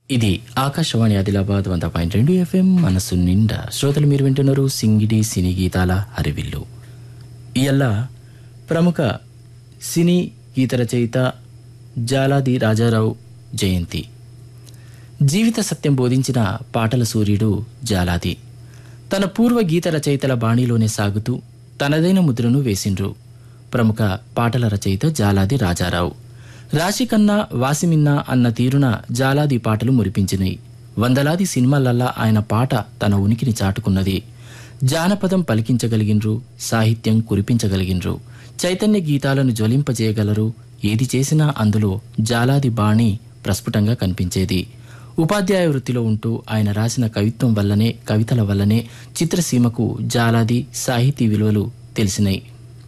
ఇది ఆకాశవాణి ఆదిలాబాద్ వంద పాయింట్ రెండు ఎఫ్ఎం మనసు నిండా శ్రోతలు మీరు వింటున్నారు సింగిడి సినీ గీతాల హరివిల్లు ఇయల్ల ప్రముఖ సినీ గీత రచయిత జాలాది రాజారావు జయంతి జీవిత సత్యం బోధించిన పాటల సూర్యుడు జాలాది తన పూర్వ గీత రచయితల బాణీలోనే సాగుతూ తనదైన ముద్రను వేసిండ్రు ప్రముఖ పాటల రచయిత జాలాది రాజారావు రాశికన్నా వాసిమిన్నా అన్న తీరున జాలాది పాటలు మురిపించినాయి వందలాది సినిమాలల్లా ఆయన పాట తన ఉనికిని చాటుకున్నది జానపదం పలికించగలిగినరు సాహిత్యం కురిపించగలిగినరు చైతన్య గీతాలను జ్వలింపజేయగలరు ఏది చేసినా అందులో జాలాది బాణి ప్రస్ఫుటంగా కనిపించేది ఉపాధ్యాయ వృత్తిలో ఉంటూ ఆయన రాసిన కవిత్వం వల్లనే కవితల వల్లనే చిత్రసీమకు జాలాది సాహితీ విలువలు తెలిసినాయి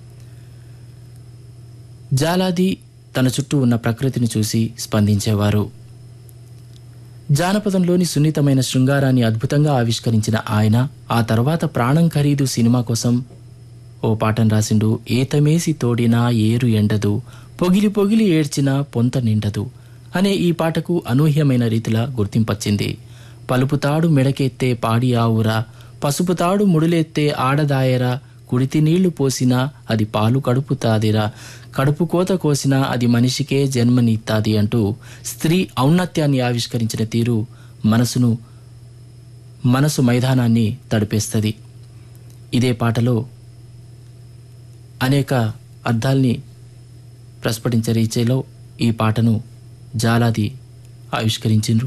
జాలాది తన చుట్టూ ఉన్న ప్రకృతిని చూసి స్పందించేవారు జానపదంలోని సున్నితమైన శృంగారాన్ని అద్భుతంగా ఆవిష్కరించిన ఆయన ఆ తర్వాత ప్రాణం ఖరీదు సినిమా కోసం ఓ పాటను రాసిండు ఏతమేసి తోడినా ఏరు ఎండదు పొగిలి పొగిలి ఏడ్చినా పొంత నిండదు అనే ఈ పాటకు అనూహ్యమైన రీతిలా గుర్తింపచ్చింది పలుపుతాడు మెడకెత్తే పాడి ఆవురా పసుపుతాడు ముడులెత్తే ఆడదాయరా కుడితి నీళ్లు పోసినా అది పాలు కడుపుతాదిరా కడుపు కోత కోసినా అది మనిషికే జన్మనిత్తాది అంటూ స్త్రీ ఔన్నత్యాన్ని ఆవిష్కరించిన తీరు మనసును మనసు మైదానాన్ని తడిపేస్తుంది ఇదే పాటలో అనేక అర్థాల్ని ప్రస్ఫుటించే రీతిలో ఈ పాటను జాలాది ఆవిష్కరించిండ్రు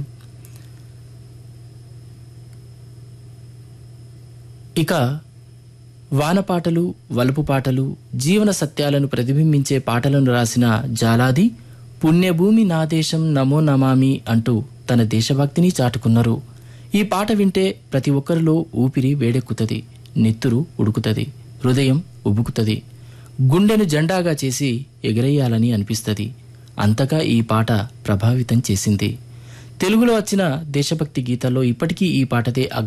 ఇక వానపాటలు వలుపు పాటలు జీవన సత్యాలను ప్రతిబింబించే పాటలను రాసిన జాలాది పుణ్యభూమి నా దేశం నమో నమామి అంటూ తన దేశభక్తిని చాటుకున్నారు ఈ పాట వింటే ప్రతి ఒక్కరిలో ఊపిరి వేడెక్కుతుంది నెత్తురు ఉడుకుతుంది హృదయం ఉబుకుతుంది గుండెను జెండాగా చేసి ఎగరేయాలని అనిపిస్తుంది అంతగా ఈ పాట ప్రభావితం చేసింది తెలుగులో వచ్చిన దేశభక్తి గీతాల్లో ఇప్పటికీ ఈ పాటదే